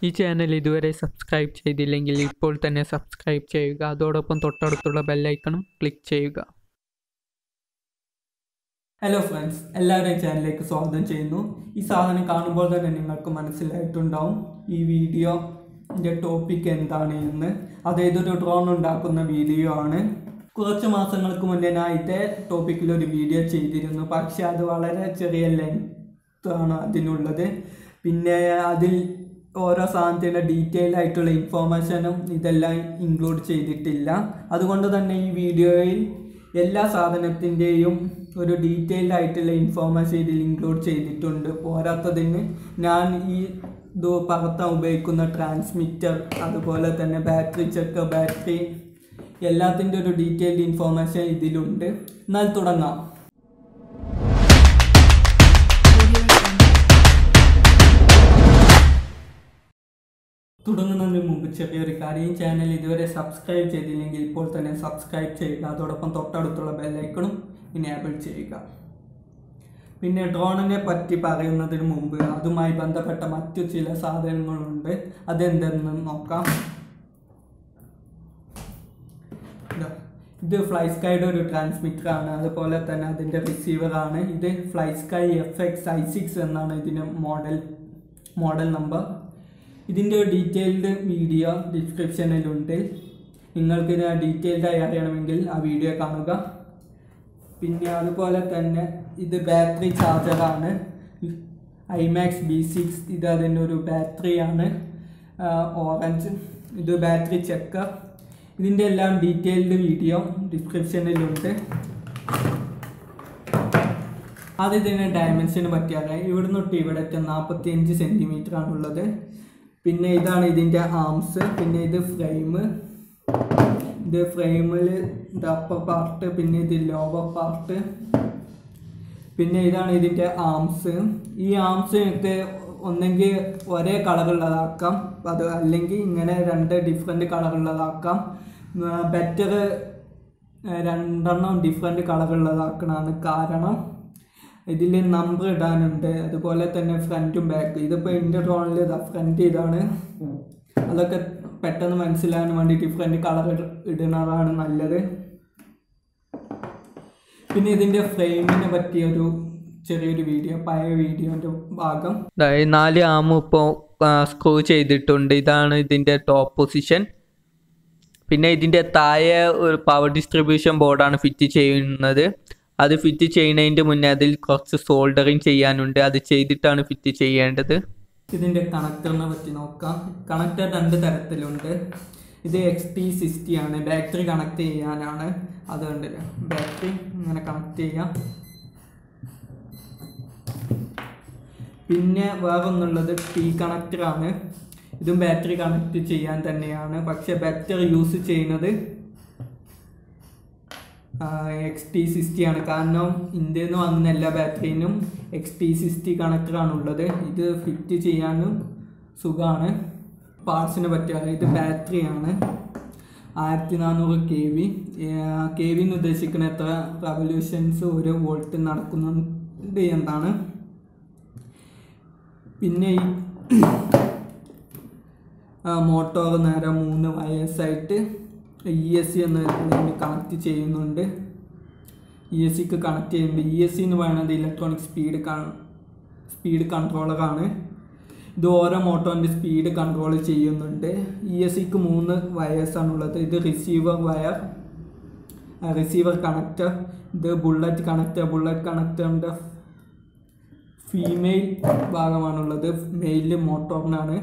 ഈ ചാനൽ ഇതുവരെ സബ്സ്ക്രൈബ് ചെയ്തില്ലെങ്കിൽ ഇപ്പോൾ തന്നെ സബ്സ്ക്രൈബ് ചെയ്യുക അതോടൊപ്പം തൊട്ടടുത്തുള്ള ബെല്ലൈക്കണും ക്ലിക്ക് ചെയ്യുക ഹലോ ഫ്രണ്ട്സ് എല്ലാവരുടെയും ചാനലിലേക്ക് സ്വാഗതം ചെയ്യുന്നു ഈ സാധനം കാണുമ്പോൾ തന്നെ നിങ്ങൾക്ക് മനസ്സിലായിട്ടുണ്ടാവും ഈ വീഡിയോൻ്റെ ടോപ്പിക് എന്താണ് എന്ന് അത് ഇതൊരു ഡ്രോൺ ഉണ്ടാക്കുന്ന വീഡിയോ ആണ് കുറച്ച് മാസങ്ങൾക്ക് മുന്നേ ഞാൻ ഇതേ ടോപ്പിക്കിൽ ഒരു വീഡിയോ ചെയ്തിരുന്നു പക്ഷെ അത് വളരെ ചെറിയ ലെങ്ത് ആണ് അതിനുള്ളത് പിന്നെ അതിൽ ഓരോ സാധനത്തിൻ്റെ ഡീറ്റെയിൽ ആയിട്ടുള്ള ഇൻഫോർമേഷനും ഇതെല്ലാം ഇൻക്ലൂഡ് ചെയ്തിട്ടില്ല അതുകൊണ്ട് തന്നെ ഈ വീഡിയോയിൽ എല്ലാ സാധനത്തിൻ്റെയും ഒരു ഡീറ്റെയിൽഡ് ആയിട്ടുള്ള ഇൻഫോർമേഷൻ ഇതിൽ ഇൻക്ലൂഡ് ചെയ്തിട്ടുണ്ട് പോരാത്തതിന് ഞാൻ ഈ ഇത് പറത്താൻ ഉപയോഗിക്കുന്ന ട്രാൻസ്മിറ്റർ അതുപോലെ തന്നെ ബാറ്ററി ചെക്ക് ബാറ്ററി എല്ലാത്തിൻ്റെ ഒരു ഡീറ്റെയിൽഡ് ഇൻഫോർമേഷൻ ഇതിലുണ്ട് എന്നാൽ തുടങ്ങാം തുടങ്ങുന്നതിന് മുമ്പ് ചെറിയൊരു കാര്യം ഈ ചാനൽ ഇതുവരെ സബ്സ്ക്രൈബ് ചെയ്തില്ലെങ്കിൽ ഇപ്പോൾ തന്നെ സബ്സ്ക്രൈബ് ചെയ്യുക അതോടൊപ്പം തൊട്ടടുത്തുള്ള ബെല്ലൈക്കണും ഇനേബിൾ ചെയ്യുക പിന്നെ ഡ്രോണിനെ പറ്റി പറയുന്നതിന് മുമ്പ് അതുമായി ബന്ധപ്പെട്ട മറ്റു ചില സാധനങ്ങളുണ്ട് അതെന്തെന്ന് നോക്കാം ഇതാ. ഇത് ഫ്ലൈ സ്കൈയുടെ ഒരു ട്രാൻസ്മിറ്റർ ആണ് അതുപോലെ തന്നെ അതിൻ്റെ റിസീവർ ആണ് ഇത് FlySky F X I six എന്നാണ് ഇതിന് മോഡൽ മോഡൽ നമ്പർ ഇതിൻ്റെ ഒരു ഡീറ്റെയിൽഡ് വീഡിയോ ഡിസ്ക്രിപ്ഷനിലുണ്ട് നിങ്ങൾക്ക് ഇത് ഡീറ്റെയിൽഡായി അറിയണമെങ്കിൽ ആ വീഡിയോ കാണുക പിന്നെ അതുപോലെ തന്നെ ഇത് ബാറ്ററി ചാർജറാണ് ഐമാക്സ് ബി സിക്സ് ഇത് അതിൻ്റെ ഒരു ബാറ്ററിയാണ് ഓറഞ്ച് ഇത് ബാറ്ററി ചെക്കർ ഇതിൻ്റെ എല്ലാം ഡീറ്റെയിൽഡ് വീഡിയോ ഡിസ്ക്രിപ്ഷനിലുണ്ട് ആദ്യം ഇതിന് ഡയമെൻഷന് പറ്റിയാൽ ഇവിടെ തൊട്ട് ഇവിടെ നാൽപ്പത്തി അഞ്ച് സെൻറ്റിമീറ്റർ ആണുള്ളത് പിന്നെ ഇതാണ് ഇതിൻ്റെ ആംസ് പിന്നെ ഇത് ഫ്രെയിം ഇത് ഫ്രെയിമിൽ ഇത് അപ്പർ പാർട്ട് പിന്നെ ഇത് ലോവർ പാർട്ട് പിന്നെ ഇതാണ് ഇതിൻ്റെ ആംസ് ഈ ആംസ് ഒക്കെ ഒന്നെങ്കിൽ ഒരേ കളറുള്ളതാക്കാം അത് അല്ലെങ്കിൽ ഇങ്ങനെ രണ്ട് ഡിഫറെൻറ്റ് കളറുള്ളതാക്കാം ബെറ്റർ രണ്ടെണ്ണം ഡിഫറെൻറ്റ് കളറുള്ളതാക്കണമാണ് കാരണം ഇതിൽ നമ്പർ ഇടാനുണ്ട് അതുപോലെ തന്നെ ഫ്രണ്ടും ബാക്ക് ഇതിപ്പോൾ എൻ്റെ ഡ്രോണിൽ ഇതാ ഫ്രണ്ട് ഇതാണ് അതൊക്കെ പെട്ടെന്ന് മനസ്സിലാകാൻ വേണ്ടി ഡിഫറെൻറ്റ് കളർ ഇടുന്നതാണ് നല്ലത് പിന്നെ ഇതിൻ്റെ ഫ്രെയിമിനെ പറ്റിയ ഒരു ചെറിയൊരു വീഡിയോ പഴയ വീഡിയോൻ്റെ ഭാഗം ദാ ഈ നാല് ആമും ഇപ്പോൾ സ്ക്രൂ ചെയ്തിട്ടുണ്ട് ഇതാണ് ഇതിൻ്റെ ടോപ്പ് പൊസിഷൻ പിന്നെ ഇതിൻ്റെ താഴെ ഒരു പവർ ഡിസ്ട്രിബ്യൂഷൻ ബോർഡാണ് ഫിറ്റ് ചെയ്യുന്നത് അത് ഫിറ്റ് ചെയ്യുന്നതിൻ്റെ മുന്നേ അതിൽ കുറച്ച് സോൾഡറിങ് ചെയ്യാനുണ്ട് അത് ചെയ്തിട്ടാണ് ഫിറ്റ് ചെയ്യേണ്ടത് ഇതിൻ്റെ കണക്ടറിനെ പറ്റി നോക്കാം കണക്ടർ രണ്ട് തരത്തിലുണ്ട് ഇത് എക്സ് ടി സിക്സ്റ്റി ആണ് ബാറ്ററി കണക്ട് ചെയ്യാനാണ് അതുകൊണ്ട് ബാറ്ററി ഇങ്ങനെ കണക്ട് ചെയ്യാം പിന്നെ വേറൊന്നുള്ളത് ടി കണക്ടറാണ് ഇതും ബാറ്ററി കണക്ട് ചെയ്യാൻ തന്നെയാണ് പക്ഷെ ബാറ്ററി യൂസ് ചെയ്യുന്നത് എക്സ് ടി സിക്സ്റ്റി ആണ് കാരണം ഇന്ത്യയിൽ നിന്ന് വാങ്ങുന്ന എല്ലാ ബാറ്ററിനും എക്സ് ടി സിക്സ്റ്റി കണക്ടറാണ് ഉള്ളത് ഇത് ഫിറ്റ് ചെയ്യാനും സുഖമാണ് പാർട്സിനെ പറ്റിയാൽ ഇത് ബാറ്ററിയാണ് ആയിരത്തി നാനൂറ് കെ വി കെ വി എന്ന് ഉദ്ദേശിക്കുന്ന എത്ര റവല്യൂഷൻസ് ഒരു വോൾട്ട് നടക്കുന്നുണ്ട് എന്നാണ് പിന്നെ ഈ മോട്ടോർ നേരെ മൂന്ന് വയസ്സായിട്ട് ഇ എസ് സി എന്ന കണക്ട് ചെയ്യുന്നുണ്ട് ഇ എസ് സിക്ക് കണക്ട് ചെയ്യുമ്പോൾ ഇ എസ് സി എന്ന് പറയുന്നത് ഇലക്ട്രോണിക് സ്പീഡ് സ്പീഡ് കൺട്രോളറാണ് ഇത് ഓരോ മോട്ടോറിൻ്റെ സ്പീഡ് കൺട്രോൾ ചെയ്യുന്നുണ്ട് ഇ എസ് സിക്ക് മൂന്ന് വയേഴ്സാണുള്ളത് ഇത് റിസീവർ വയർ റിസീവർ കണക്ടർ ഇത് ബുള്ളറ്റ് കണക്ടർ ബുള്ളറ്റ് കണക്ടറിൻ്റെ ഫീമെയിൽ ഭാഗമാണുള്ളത് മെയില് മോട്ടോറിനാണ്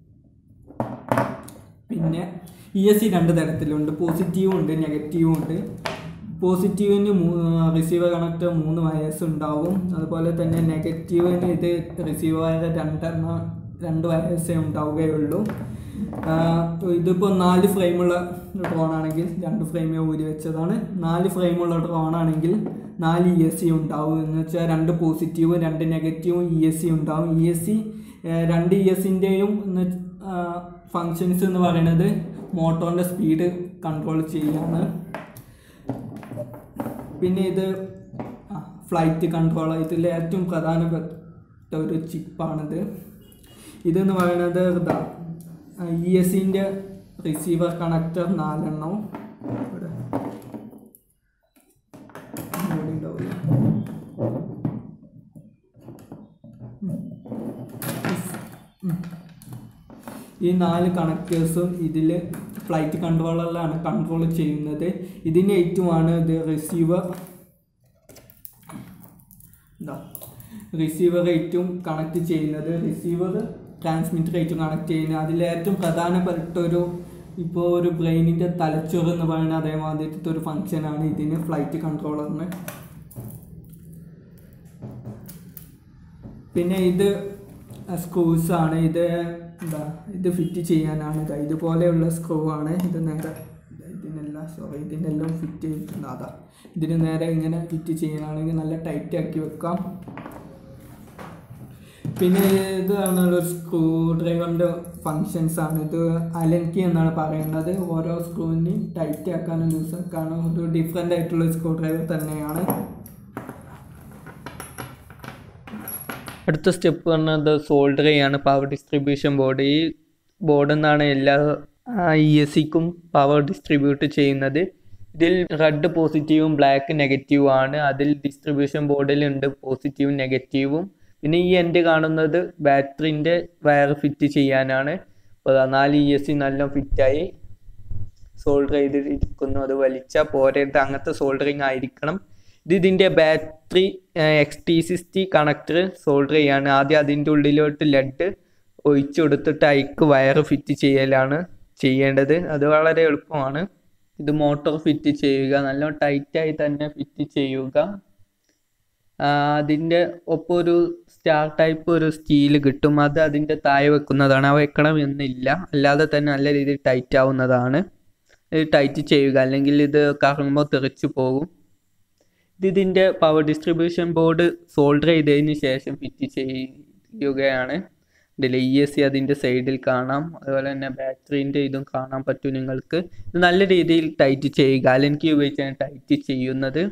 പിന്നെ ഇ എസ് സി രണ്ട് തരത്തിലുണ്ട് പോസിറ്റീവും ഉണ്ട് നെഗറ്റീവും ഉണ്ട് പോസിറ്റീവിന് റിസീവർ കണക്ടർ മൂന്ന് വയസ്സ് ഉണ്ടാവും അതുപോലെ തന്നെ നെഗറ്റീവിന് ഇത് റിസീവർ വയർ രണ്ടെണ്ണം രണ്ട് വയസ്സേ ഉണ്ടാവുകയുള്ളൂ ഇതിപ്പോൾ നാല് ഫ്രെയിമുള്ള ഡ്രോൺ ആണെങ്കിൽ രണ്ട് ഫ്രെയിമേ ഊരി വെച്ചതാണ് നാല് ഫ്രെയിമുള്ള ഡ്രോൺ ആണെങ്കിൽ നാല് ഇ എസ് സി ഉണ്ടാവും എന്ന് വെച്ചാൽ രണ്ട് പോസിറ്റീവും രണ്ട് നെഗറ്റീവും ഇ എസ് സി ഉണ്ടാവും ഇ എസ് സി രണ്ട് ഇ എസ് സിൻ്റെയും ഫങ്ഷൻസ് എന്ന് പറയുന്നത് മോട്ടോറിൻ്റെ സ്പീഡ് കൺട്രോൾ ചെയ്യാണ് പിന്നെ ഇത് ഫ്ലൈറ്റ് കൺട്രോൾ ഇതിൽ ഏറ്റവും പ്രധാനപ്പെട്ട ഒരു ചിപ്പാണിത് ഇതെന്ന് പറയുന്നത് ഇതാ ഇ എസിൻ്റെ റിസീവർ കണക്ടർ നാലെണ്ണവും ഇവിടെ ഇവിടെ ഉണ്ടാവില്ല ഈ നാല് കണക്ടേഴ്സും ഇതിൽ ഫ്ലൈറ്റ് കൺട്രോളറിലാണ് കൺട്രോൾ ചെയ്യുന്നത് ഇതിന് ഏറ്റവുമാണ് ഇത് റിസീവർ എന്താ റിസീവർ ഏറ്റവും കണക്ട് ചെയ്യുന്നത് റിസീവർ ട്രാൻസ്മിറ്റർ ഏറ്റവും കണക്ട് ചെയ്യുന്നത് അതിൽ ഏറ്റവും പ്രധാനപ്പെട്ട ഒരു ഇപ്പോൾ ഒരു ബ്രെയിനിൻ്റെ തലച്ചോറ് എന്ന് പറയുന്ന അതേമാതിരത്തെ ഒരു ഫങ്ഷനാണ് ഇതിന് ഫ്ലൈറ്റ് കൺട്രോളറിന് പിന്നെ ഇത് സ്ക്രൂസ് ആണ് ഇത് എന്താ ഇത് ഫിറ്റ് ചെയ്യാനാണ് ഇത് ഇതുപോലെയുള്ള സ്ക്രൂ ആണ് ഇത് നേരെ ഇതിനെല്ലാം സോറി ഇതിനെല്ലാം ഫിറ്റ് ചെയ്തിട്ടുണ്ട് അതാ ഇതിന് നേരെ ഇങ്ങനെ ഫിറ്റ് ചെയ്യാനാണെങ്കിൽ നല്ല ടൈറ്റ് ആക്കി വെക്കാം പിന്നെ ഇത് പറഞ്ഞാൽ ഒരു സ്ക്രൂ ഡ്രൈവറിൻ്റെ ഫങ്ഷൻസ് ആണ് ഇത് അലൻകി എന്നാണ് പറയുന്നത് ഓരോ സ്ക്രൂവിനെയും ടൈറ്റ് ആക്കാനും ലൂസ് ആക്കാനും ഒരു ഡിഫറെൻ്റ് ആയിട്ടുള്ള സ്ക്രൂ ഡ്രൈവർ തന്നെയാണ് അടുത്ത സ്റ്റെപ്പ് പറഞ്ഞത് സോൾഡർ ചെയ്യാണ് പവർ ഡിസ്ട്രിബ്യൂഷൻ ബോർഡ് ഈ ബോർഡിൽ നിന്നാണ് എല്ലാ ഇ എസ് സിക്കും പവർ ഡിസ്ട്രിബ്യൂട്ട് ചെയ്യുന്നത് ഇതിൽ റെഡ് പോസിറ്റീവും ബ്ലാക്ക് നെഗറ്റീവും ആണ് അതിൽ ഡിസ്ട്രിബ്യൂഷൻ ബോർഡിലുണ്ട് പോസിറ്റീവും നെഗറ്റീവും പിന്നെ ഈ എൻഡ് കാണുന്നത് ബാറ്ററിൻ്റെ വയർ ഫിറ്റ് ചെയ്യാനാണ് അപ്പോൾ ദാ നാല് ഇ എസ് സി നല്ല ഫിറ്റായി സോൾഡർ ചെയ്തിരിക്കുന്നു അത് വലിച്ചാൽ പോരരുത് അങ്ങനത്തെ സോൾഡറിങ് ആയിരിക്കണം ഇത് ഇതിൻ്റെ battery X T sixty connector solder ചെയ്യാണ് ആദ്യം അതിൻ്റെ ഉള്ളിലോട്ട് ലെഡ് ഒഴിച്ചു കൊടുത്തിട്ട് അയക്ക് വയർ ഫിറ്റ് ചെയ്യലാണ് ചെയ്യേണ്ടത് അത് വളരെ എളുപ്പമാണ് ഇത് മോട്ടോർ ഫിറ്റ് ചെയ്യുക നല്ല ടൈറ്റായി തന്നെ ഫിറ്റ് ചെയ്യുക ആ, അതിൻ്റെ ഒപ്പം ഒരു സ്റ്റാർ ടൈപ്പ് ഒരു സ്റ്റീൽ കിട്ടും അത് അതിൻ്റെ താഴെ വെക്കുന്നതാണ് ആ വെക്കണം എന്നില്ല അല്ലാതെ തന്നെ നല്ല രീതിയിൽ ടൈറ്റ് ആവുന്നതാണ് ഇത് ടൈറ്റ് ചെയ്യുക അല്ലെങ്കിൽ ഇത് കറങ്ങുമ്പോൾ തെറിച്ചു പോകും ഇത് ഇതിൻ്റെ പവർ ഡിസ്ട്രിബ്യൂഷൻ ബോർഡ് സോൾഡർ ചെയ്തതിന് ശേഷം ഫിറ്റ് ചെയ്യുകയാണ് ഇതിൽ ഇ എസ് സി അതിൻ്റെ സൈഡിൽ കാണാം അതുപോലെ തന്നെ ബാറ്ററീൻ്റെ ഇതും കാണാൻ പറ്റും നിങ്ങൾക്ക് ഇത് നല്ല രീതിയിൽ ടൈറ്റ് ചെയ്യുക അലൻകി ഉപയോഗിച്ചാണ് ടൈറ്റ് ചെയ്യുന്നത്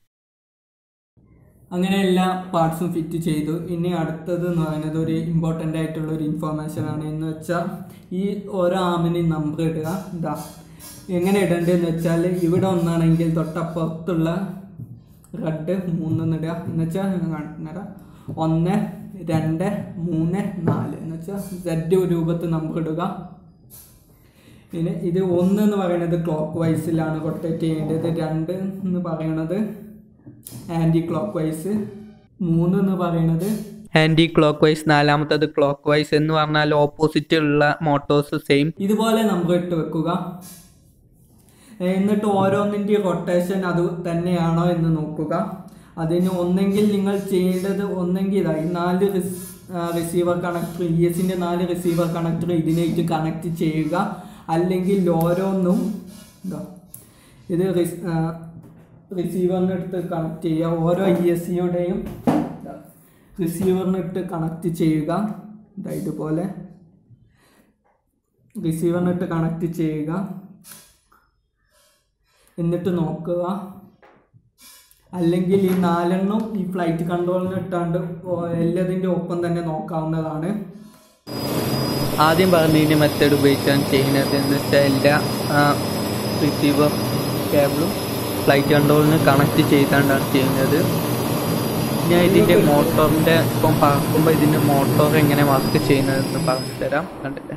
അങ്ങനെ എല്ലാ പാർട്സും ഫിറ്റ് ചെയ്തു ഇനി അടുത്തത് എന്ന് പറയുന്നത് ഒരു ഇമ്പോർട്ടൻ്റ് ആയിട്ടുള്ള ഒരു ഇൻഫോർമേഷൻ ആണ് എന്ന് വെച്ചാൽ ഈ ഓരോ ആമിന് നമ്പർ ഇടുക എന്താ എങ്ങനെ ഇടേണ്ടതെന്ന് വെച്ചാൽ ഇവിടെ ഒന്നാണെങ്കിൽ തൊട്ടപ്പുറത്തുള്ള റെഡ് മൂന്നെന്ന് ഇടുക എന്ന് വെച്ചാൽ ഒന്ന് രണ്ട് മൂന്ന് നാല് എന്ന് വെച്ചാൽ സെഡ് രൂപത്തിൽ നമ്പർ ഇടുക പിന്നെ ഇത് ഒന്ന് എന്ന് പറയുന്നത് ക്ലോക്ക് വൈസിലാണ് റൊട്ടേറ്റ് ചെയ്യേണ്ടത് രണ്ട് എന്ന് പറയുന്നത് ആൻറ്റി ക്ലോക്ക് വൈസ് മൂന്ന് എന്ന് പറയുന്നത് ആൻറ്റി ക്ലോക്ക് വൈസ് നാലാമത്തത് ക്ലോക്ക് വൈസ് എന്ന് പറഞ്ഞാൽ ഓപ്പോസിറ്റ് ഉള്ള മോട്ടോഴ്സ് സെയിം ഇതുപോലെ നമ്പർ ഇട്ട് വെക്കുക എന്നിട്ട് ഓരോന്നിൻ്റെ റൊട്ടേഷൻ അത് തന്നെയാണോ എന്ന് നോക്കുക അതിന് ഒന്നെങ്കിൽ നിങ്ങൾ ചെയ്യേണ്ടത് ഒന്നെങ്കിൽ ഇതായി നാല് റിസീവർ കണക്ടർ ഇ എസിൻ്റെ നാല് റിസീവർ കണക്ടർ ഇതിലേക്ക് കണക്ട് ചെയ്യുക അല്ലെങ്കിൽ ഓരോന്നും എന്താ ഇത് റിസീവറിനടുത്ത് കണക്ട് ചെയ്യുക ഓരോ ഇ എസ് സിയുടെയും റിസീവറിനിട്ട് കണക്ട് ചെയ്യുക ഇതാ ഇതുപോലെ റിസീവറിനിട്ട് കണക്ട് ചെയ്യുക എന്നിട്ട് നോക്കുക അല്ലെങ്കിൽ ഈ നാലെണ്ണം ഈ ഫ്ലൈറ്റ് കൺട്രോളിന് ഇട്ടാണ്ട് ഓ- എല്ലാതിൻ്റെ ഒപ്പം തന്നെ നോക്കാവുന്നതാണ് ആദ്യം പറഞ്ഞതിൻ്റെ മെത്തേഡ് ഉപയോഗിച്ചാണ് ചെയ്യുന്നത് എന്ന് വെച്ചാൽ എല്ലാ റിസീവർ കേബിളും ഫ്ലൈറ്റ് കൺട്രോളിന് കണക്ട് ചെയ്താണ്ടാണ് ചെയ്യുന്നത് ഞാൻ ഇതിൻ്റെ മോട്ടോറിൻ്റെ ഇപ്പം പറക്കുമ്പോൾ ഇതിൻ്റെ മോട്ടോർ എങ്ങനെ വർക്ക് ചെയ്യുന്നതെന്ന് പറഞ്ഞു തരാം കണ്ടില്ലേ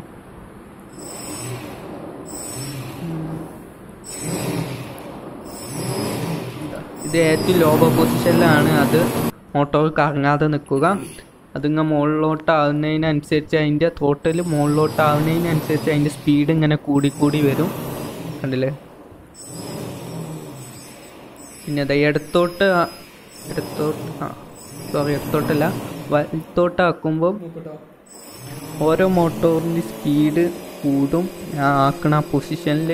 ഇത് ഏറ്റവും ലോ പൊസിഷനിലാണ് അത് മോട്ടോർ കറങ്ങാതെ നിൽക്കുക അതിങ്ങ് മുകളിലോട്ടാവുന്നതിനനുസരിച്ച് അതിൻ്റെ ടോട്ടൽ മുകളിലോട്ടാവുന്നതിനനുസരിച്ച് അതിൻ്റെ സ്പീഡ് ഇങ്ങനെ കൂടി കൂടി വരും കണ്ടില്ലേ പിന്നെ അത് ഇടത്തോട്ട് ആ- ഇടത്തോട്ട് ആ സോറി ഇടത്തോട്ടല്ല വലത്തോട്ടാക്കുമ്പോൾ നോക്കട്ടോ ഓരോ മോട്ടോറിൻ്റെ സ്പീഡ് കൂടും ആ ആക്കണ പൊസിഷനിൽ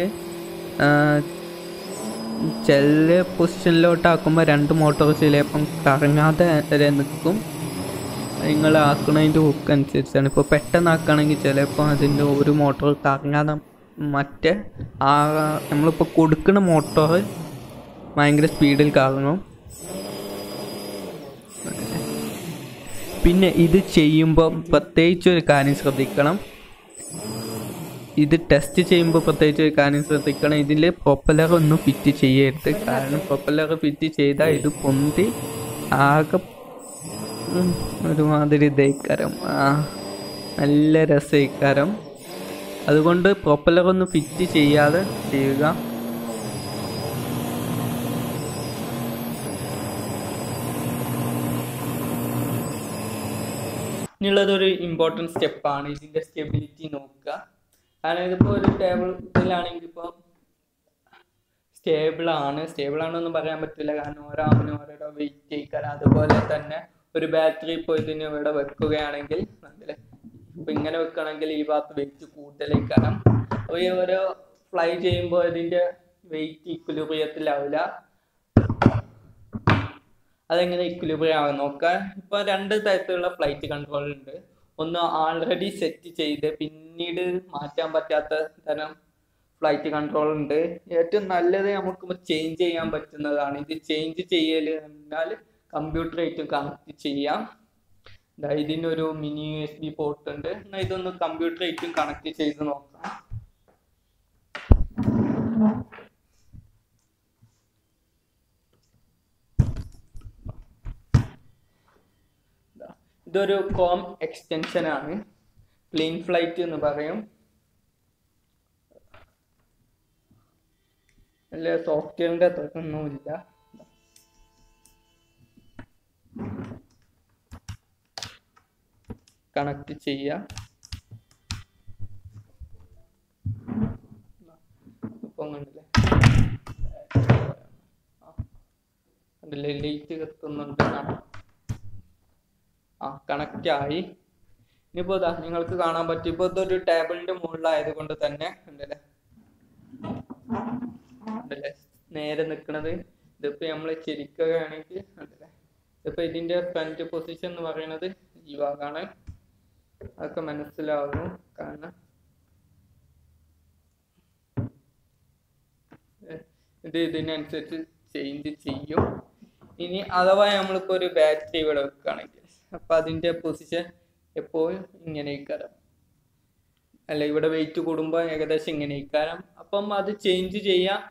ചില പൊസിഷനിലോട്ടാക്കുമ്പോൾ രണ്ട് മോട്ടോർ ചിലപ്പം കറങ്ങാതെ വരെ നിൽക്കും നിങ്ങൾ ആക്കണതിൻ്റെ ഹുക്ക് അനുസരിച്ചാണ് ഇപ്പോൾ പെട്ടെന്ന് ആക്കുകയാണെങ്കിൽ ചിലപ്പോൾ അതിൻ്റെ ഒരു മോട്ടോർ കറങ്ങാതെ മറ്റേ ആ നമ്മളിപ്പോൾ കൊടുക്കുന്ന മോട്ടോർ ഭയങ്കര സ്പീഡിൽ കറങ്ങും പിന്നെ ഇത് ചെയ്യുമ്പോൾ പ്രത്യേകിച്ച് ഒരു കാര്യം ശ്രദ്ധിക്കണം ഇത് ടെസ്റ്റ് ചെയ്യുമ്പോൾ പ്രത്യേകിച്ച് ഒരു കാര്യം ശ്രദ്ധിക്കണം ഇതിൽ പ്രൊപ്പലർ ഒന്നും ഫിറ്റ് ചെയ്യരുത് കാരണം പ്രൊപ്പലർ ഫിറ്റ് ചെയ്താൽ ഇത് പൊന്തി ആകെ ഉം, ഒരുമാതിരി ഇതേക്കാരം ആ നല്ല രസയിക്കാരം അതുകൊണ്ട് പ്രൊപ്പലർ ഒന്നും ഫിറ്റ് ചെയ്യാതെ ചെയ്യുക ഇനിയുള്ളത് ഒരു ഇമ്പോർട്ടൻറ്റ് സ്റ്റെപ്പാണ് ഇതിൻ്റെ സ്റ്റെബിലിറ്റി നോക്കുക കാരണം ഇതിപ്പോൾ ഒരു ടേബിളിലാണെങ്കിൽ ഇപ്പോൾ സ്റ്റേബിൾ ആണ് സ്റ്റേബിൾ ആണെന്നൊന്നും പറയാൻ പറ്റില്ല കാരണം ഓരോ ആമിനും ഓരോരോ വെയിറ്റ് ചെയ്യിക്കാൻ അതുപോലെ തന്നെ ഒരു ബാറ്ററി ഇപ്പോൾ ഇതിന് ഇവിടെ വെക്കുകയാണെങ്കിൽ നല്ല ഇപ്പം ഇങ്ങനെ വെക്കുകയാണെങ്കിൽ ഈ ഭാഗത്ത് വെയിറ്റ് കൂടുതലേക്കാരം അപ്പോൾ ഈ ഓരോ ഫ്ലൈ ചെയ്യുമ്പോൾ ഇതിൻ്റെ വെയിറ്റ് ഇക്വലിബ്രിയത്തിലാവില്ല അതെങ്ങനെ ഇക്വലിബ്രിയം ആകും നോക്കാം ഇപ്പൊ രണ്ട് തരത്തിലുള്ള ഫ്ലൈറ്റ് കൺട്രോൾ ഉണ്ട് ഒന്ന് ആൾറെഡി സെറ്റ് ചെയ്ത് പിന്നീട് മാറ്റാൻ പറ്റാത്ത തരം ഫ്ലൈറ്റ് കൺട്രോൾ ഉണ്ട് ഏറ്റവും നല്ലത് നമുക്ക് ചേഞ്ച് ചെയ്യാൻ പറ്റുന്നതാണ് ഇത് ചേഞ്ച് ചെയ്യൽ എന്നാൽ കമ്പ്യൂട്ടറായിട്ട് കണക്ട് ചെയ്യാം ദാ ഇതിനൊരു mini U S B port ഉണ്ട് എന്നാൽ ഇതൊന്ന് കമ്പ്യൂട്ടറായിട്ടും കണക്ട് ചെയ്ത് നോക്കാം ഇതൊരു കോം എക്സ്റ്റൻഷൻ ആണ് പ്ലെയിൻ ഫ്ലൈറ്റ് എന്ന് പറയും അല്ല സോഫ്റ്റ്വെയറിന്റെ അത്രക്കൊന്നുമില്ല കണക്ട് ചെയ്യാം ഇപ്പം കണ്ടില്ലേ ആ, കണ്ടില്ലേ ലൈറ്റ് കത്തുന്നുണ്ട് കാണാം ആ കണക്റ്റ് ആയി ഇനിയിപ്പോ ഇതാ നിങ്ങൾക്ക് കാണാൻ പറ്റും ഇപ്പൊ ഇതൊരു ടേബിളിന്റെ മുകളിലായത് കൊണ്ട് തന്നെ ഉണ്ടല്ലേ ഉണ്ടല്ലേ നേരെ നിൽക്കുന്നത് ഇതിപ്പോ നമ്മൾ ചിരിക്കുകയാണെങ്കിൽ ഉണ്ടല്ലേ ഇതിപ്പോ ഇതിന്റെ ഫ്രണ്ട് പൊസിഷൻ എന്ന് പറയുന്നത് ഈ ഭാഗമാണ് അതൊക്കെ മനസ്സിലാവുന്നു കാരണം ഏ, ഇത് ഇതിനനുസരിച്ച് ചേഞ്ച് ചെയ്യും ഇനി അഥവാ നമ്മളിപ്പോ ഒരു ബാറ്ററി ഇവിടെ വെക്കുകയാണെങ്കിൽ അപ്പൊ അതിന്റെ പൊസിഷൻ എപ്പോഴും ഇങ്ങനെ ഇക്കാരം അല്ല ഇവിടെ വെയിറ്റ് കൂടുമ്പോൾ ഏകദേശം ഇങ്ങനെ ഇക്കാരം അപ്പം അത് ചേഞ്ച് ചെയ്യാം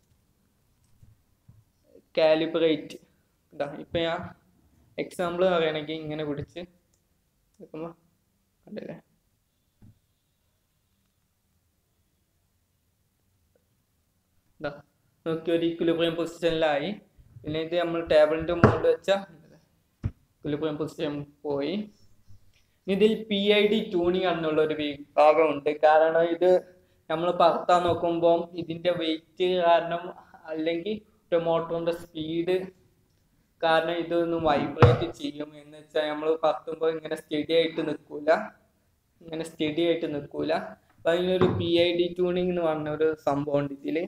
കാലിബ്രേറ്റ് ഇതാ ഇപ്പൊ ഞാൻ എക്സാമ്പിൾ പറയുകയാണെങ്കിൽ ഇങ്ങനെ പിടിച്ച് നിൽക്കുമ്പോൾ കണ്ടില്ലേ ഇതാ നോക്കി ഒരു ഇക്വിലിബ്രിയം പൊസിഷനിലായി പിന്നെ ഇത് നമ്മൾ ടേബിളിന്റെ മുകളിൽ വെച്ച ഇക്വിലിബ്രിയം പൊസിഷൻ പോയി ഇതിൽ പി ഐ ഡി ട്യൂണിങ് എന്നുള്ള ഒരു വിഭാഗമുണ്ട് കാരണം ഇത് നമ്മൾ പറത്താൻ നോക്കുമ്പോൾ ഇതിന്റെ വെയിറ്റ് കാരണം അല്ലെങ്കിൽ ഒരു മോട്ടറിന്റെ സ്പീഡ് കാരണം ഇതൊന്ന് വൈബ്രേറ്റ് ചെയ്യും എന്ന് വെച്ചാൽ നമ്മൾ പറത്തുമ്പോൾ ഇങ്ങനെ സ്റ്റഡി ആയിട്ട് നിൽക്കൂല ഇങ്ങനെ സ്റ്റഡി ആയിട്ട് നിൽക്കൂല അപ്പൊ അതിനൊരു പി ഐ ഡി ട്യൂണിങ് എന്ന് പറഞ്ഞ ഒരു സംഭവം ഉണ്ട് ഇതില്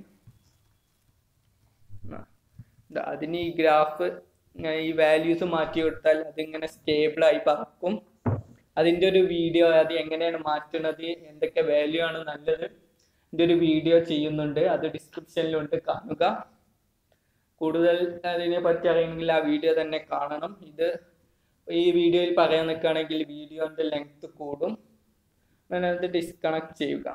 ആ. ദാ അതിന് ഈ ഗ്രാഫ് ഈ വാല്യൂസ് മാറ്റി കൊടുത്താൽ അതിങ്ങനെ സ്റ്റേബിൾ ആയി പറക്കും അതിന്റെ ഒരു വീഡിയോ അത് എങ്ങനെയാണ് മാറ്റുന്നത് എന്തൊക്കെ വാല്യൂ ആണ് നല്ലത് ഇതിന്റെ ഒരു വീഡിയോ ചെയ്യുന്നുണ്ട് അത് ഡിസ്ക്രിപ്ഷനിലുണ്ട് കാണുക കൂടുതൽ അതിനെ പറ്റി അറിയണമെങ്കിൽ ആ വീഡിയോ തന്നെ കാണണം ഇത് ഈ വീഡിയോയിൽ പറയാൻ നിൽക്കുകയാണെങ്കിൽ വീഡിയോന്റെ ലെങ്ത് കൂടും ഞാനത് ഡിസ്കണക്ട് ചെയ്യുക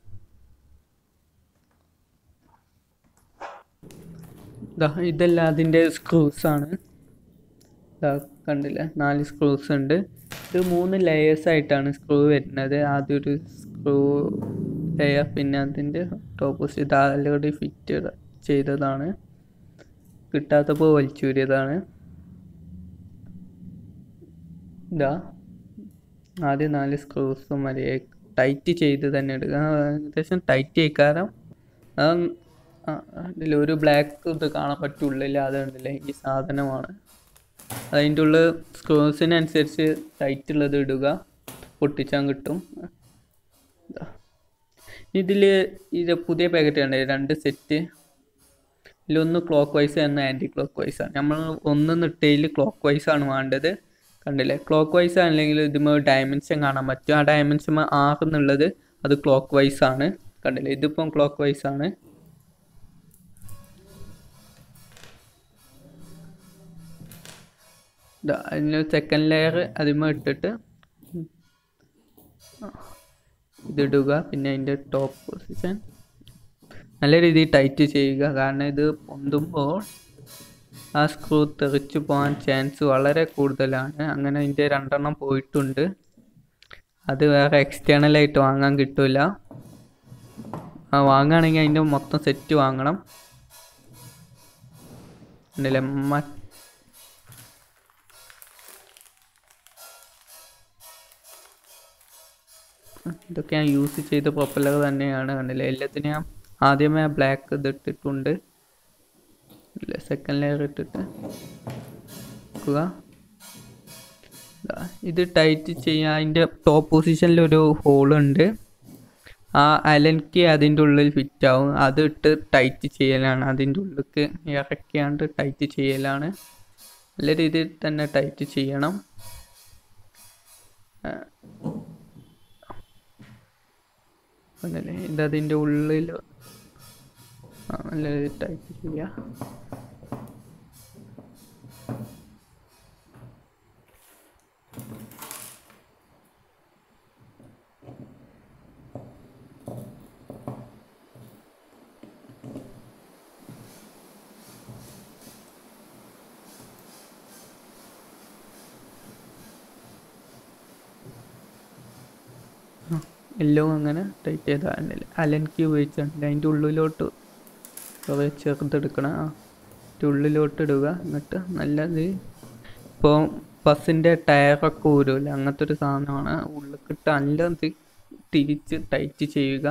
ദാ ഇതെല്ലാം അതിൻ്റെ സ്ക്രൂസ് ആണ് ദാ കണ്ടില്ലേ നാല് സ്ക്രൂസ് ഉണ്ട് ഇത് മൂന്ന് ലെയേഴ്സ് ആയിട്ടാണ് സ്ക്രൂ വരുന്നത് ആദ്യം ഒരു സ്ക്രൂ ലെയർ പിന്നെ അതിൻ്റെ ഓപ്പോസിറ്റ് ഇത് ആൾറെഡി ഫിറ്റ് ചെയ്തതാണ് കിട്ടാത്തപ്പോൾ വലിച്ചൂരിയതാണ് ഇതാ ആദ്യം നാല് സ്ക്രൂസും മതി ടൈറ്റ് ചെയ്ത് തന്നെ എടുക്കുക ഏകദേശം ടൈറ്റ് ചെയ്യിക്കാരം ഇതിലൊരു ബ്ലാക്ക് ഇത് കാണാൻ പറ്റുള്ളില്ല അതുണ്ടല്ലേ ഈ സാധനമാണ് അതിൻ്റെ ഉള്ളിൽ സ്ക്രൂസിനനുസരിച്ച് ടൈറ്റ് ഉള്ളത് ഇടുക പൊട്ടിച്ചാൻ കിട്ടും ഇതിൽ ഇത് പുതിയ പാക്കറ്റ് ഉണ്ട് രണ്ട് സെറ്റ് ഇതിലൊന്ന് ക്ലോക്ക് വൈസ് എന്ന ആൻറ്റി ക്ലോക്ക് വൈസ് ആണ് നമ്മൾ ഒന്ന് നിട്ടയിൽ ക്ലോക്ക് വൈസ് ആണ് വേണ്ടത് കണ്ടില്ലേ ക്ലോക്ക് വൈസ് അല്ലെങ്കിൽ ഇതിമ ഡയമെൻഷൻ കാണാൻ പറ്റും ആ ഡയമെൻഷൻ ആറ് എന്നുള്ളത് അത് ക്ലോക്ക് വൈസ് ആണ് കണ്ടില്ലേ ഇതിപ്പം ക്ലോക്ക് വൈസ് ആണ് അതിന് സെക്കൻഡ് ലെയർ അതിമ ഇട്ടിട്ട് ഇതിടുക പിന്നെ അതിൻ്റെ ടോപ്പ് പൊസിഷൻ നല്ല രീതിയിൽ ടൈറ്റ് ചെയ്യുക കാരണം ഇത് പൊന്തുമ്പോൾ ആ സ്ക്രൂ തെറിച്ചു പോകാൻ ചാൻസ് വളരെ കൂടുതലാണ് അങ്ങനെ ഇതിൻ്റെ രണ്ടെണ്ണം പോയിട്ടുണ്ട് അത് വേറെ external ആയിട്ട് വാങ്ങാൻ കിട്ടില്ല ആ വാങ്ങുകയാണെങ്കിൽ അതിൻ്റെ മൊത്തം സെറ്റ് വാങ്ങണം ഉണ്ടല്ലേ മ ഇതൊക്കെ ഞാൻ യൂസ് ചെയ്ത പ്രൊപ്പല്ലർ തന്നെയാണ് കണ്ടില്ലേ എല്ലാത്തിനും ഞാൻ ആദ്യമേ ബ്ലാക്ക് ഇതിട്ടിട്ടുണ്ട് സെക്കൻഡ് ലെയർ ഇട്ടിട്ട് നോക്കുക ദാ, ഇത് ടൈറ്റ് ചെയ്യാൻ അതിൻ്റെ ടോപ്പ് പൊസിഷനിൽ ഒരു ഹോൾ ഉണ്ട് ആ അലൻക്ക് അതിൻ്റെ ഉള്ളിൽ ഫിറ്റ് ആവും അത് ഇട്ട് ടൈറ്റ് ചെയ്യലാണ് അതിൻ്റെ ഉള്ളിലേക്ക് ഇറക്കിയാണ്ട് ടൈറ്റ് ചെയ്യലാണ് നല്ല രീതിയിൽ തന്നെ ടൈറ്റ് ചെയ്യണം ആ. അതല്ലേ ഇത് അതിൻ്റെ ഉള്ളിൽ ആ നല്ല രീതിയിൽ ടൈറ്റ് ചെയ്യുക എല്ലാം അങ്ങനെ ടൈറ്റ് ചെയ്താൽ അലൻക്കി ഉപയോഗിച്ചിട്ടുണ്ട് അതിൻ്റെ ഉള്ളിലോട്ട് കുറേ ചെറുതെടുക്കണം ആ അതിൻ്റെ ഉള്ളിലോട്ട് ഇടുക എന്നിട്ട് നല്ലത് ഇപ്പോൾ ബസ്സിൻ്റെ ടയറൊക്കെ ഊരൂല അങ്ങനത്തെ ഒരു സാധനമാണ് ഉള്ളിക്കിട്ട് നല്ല ഇത് തിരിച്ച് ടൈറ്റ് ചെയ്യുക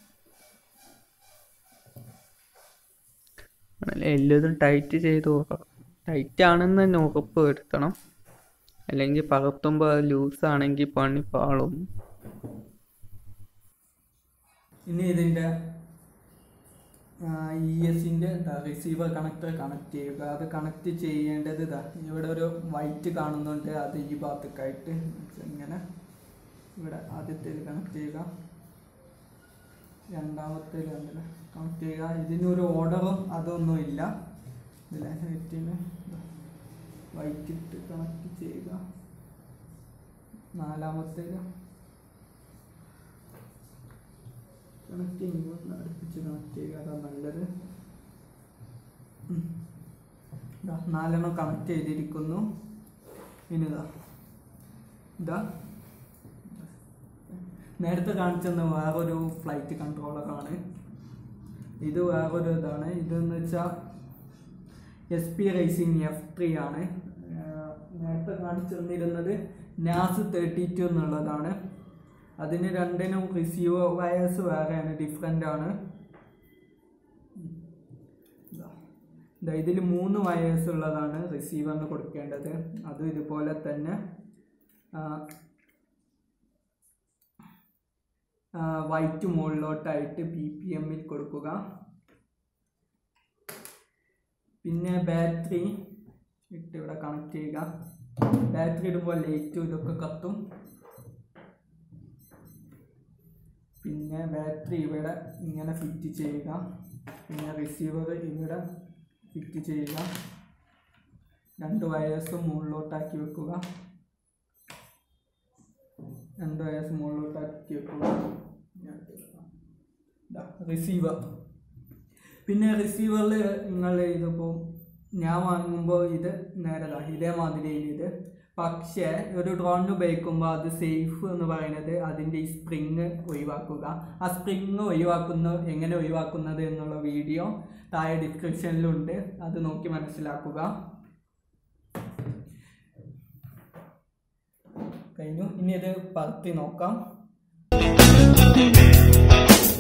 ആണല്ലേ എല്ലാതും ടൈറ്റ് ചെയ്ത് ടൈറ്റ് ആണെന്ന് തന്നെ ഉറപ്പ് വരുത്തണം അല്ലെങ്കിൽ പകർത്തുമ്പോൾ അത് ലൂസാണെങ്കിൽ പണി പാളും ഇനി ഇതിൻ്റെ ഇ എസിൻ്റെ റിസീവർ കണക്ടർ കണക്ട് ചെയ്യുക അത് കണക്ട് ചെയ്യേണ്ടത് ഇതാ ഇവിടെ ഒരു വൈറ്റ് കാണുന്നുണ്ട് അത് ഈ ഭാഗത്തേക്കായിട്ട് ഇങ്ങനെ ഇവിടെ ആദ്യത്തേൽ കണക്ട് ചെയ്യുക രണ്ടാമത്തേൽ കണ്ടില്ല കണക്ട് ചെയ്യുക ഇതിനൊരു ഓർഡറും അതൊന്നും ഇല്ല ഇതിലെ നെറ്റിന് വൈറ്റ് ഇട്ട് കണക്ട് ചെയ്യുക നാലാമത്തേൽ കണക്ട് ചെയ്യുമ്പോൾ അടുപ്പിച്ച് കണക്ട് ചെയ്യുക അതാ നല്ലത് ഉം. ദാ നാലെണ്ണം കണക്ട് ചെയ്തിരിക്കുന്നു ഇനി ഇതാ ഇതാ നേരത്തെ കാണിച്ചെന്ന വേറൊരു ഫ്ലൈറ്റ് കൺട്രോളറാണ് ഇത് വേറൊരു ഇതാണ് ഇതെന്ന് വെച്ചാൽ S P racing F three ആണ് ആഹ് നേരത്തെ കാണിച്ചു തന്നിരുന്നത് നാസ് തേർട്ടി ടു എന്നുള്ളതാണ് അതിന് രണ്ടിനും റിസീവർ വയേഴ്സ് വേറെയാണ് ഡിഫറെൻ്റ് ആണ് ഇതിൽ മൂന്ന് വയേഴ്സ് ഉള്ളതാണ് റിസീവറിന് കൊടുക്കേണ്ടത് അതും ഇതുപോലെ തന്നെ വൈറ്റ് മുകളിലോട്ടായിട്ട് ബി പി എമ്മിൽ കൊടുക്കുക പിന്നെ ബാറ്ററി ഇട്ട് ഇവിടെ കണക്ട് ചെയ്യുക ബാറ്ററി ഇടുമ്പോൾ ലൈറ്റും ഇതൊക്കെ കത്തും പിന്നെ ബാറ്ററി ഇവിടെ ഇങ്ങനെ ഫിറ്റ് ചെയ്യുക പിന്നെ റിസീവർ ഇവിടെ ഫിറ്റ് ചെയ്യുക രണ്ട് വയേഴ്സും മുകളിലോട്ടാക്കി വെക്കുക രണ്ട് വയേഴ്സ് മുകളിലോട്ടാക്കി വെക്കുക റിസീവർ പിന്നെ റിസീവറിൽ നിങ്ങൾ ഇതിപ്പോൾ ഞാൻ വാങ്ങുമ്പോൾ ഇത് നേരെ ദാ ഇതേമാതിരി ഇത് പക്ഷേ ഒരു ഡ്രോൺ ഉപയോഗിക്കുമ്പോൾ അത് സേഫ് എന്ന് പറയുന്നത് അതിൻ്റെ ഈ സ്പ്രിങ് ഒഴിവാക്കുക ആ സ്പ്രിങ് ഒഴിവാക്കുന്ന എങ്ങനെ ഒഴിവാക്കുന്നത് എന്നുള്ള വീഡിയോ താഴെ ഡിസ്ക്രിപ്ഷനിലുണ്ട് അത് നോക്കി മനസ്സിലാക്കുക കഴിഞ്ഞു ഇനി ഇത് പറത്തി നോക്കാം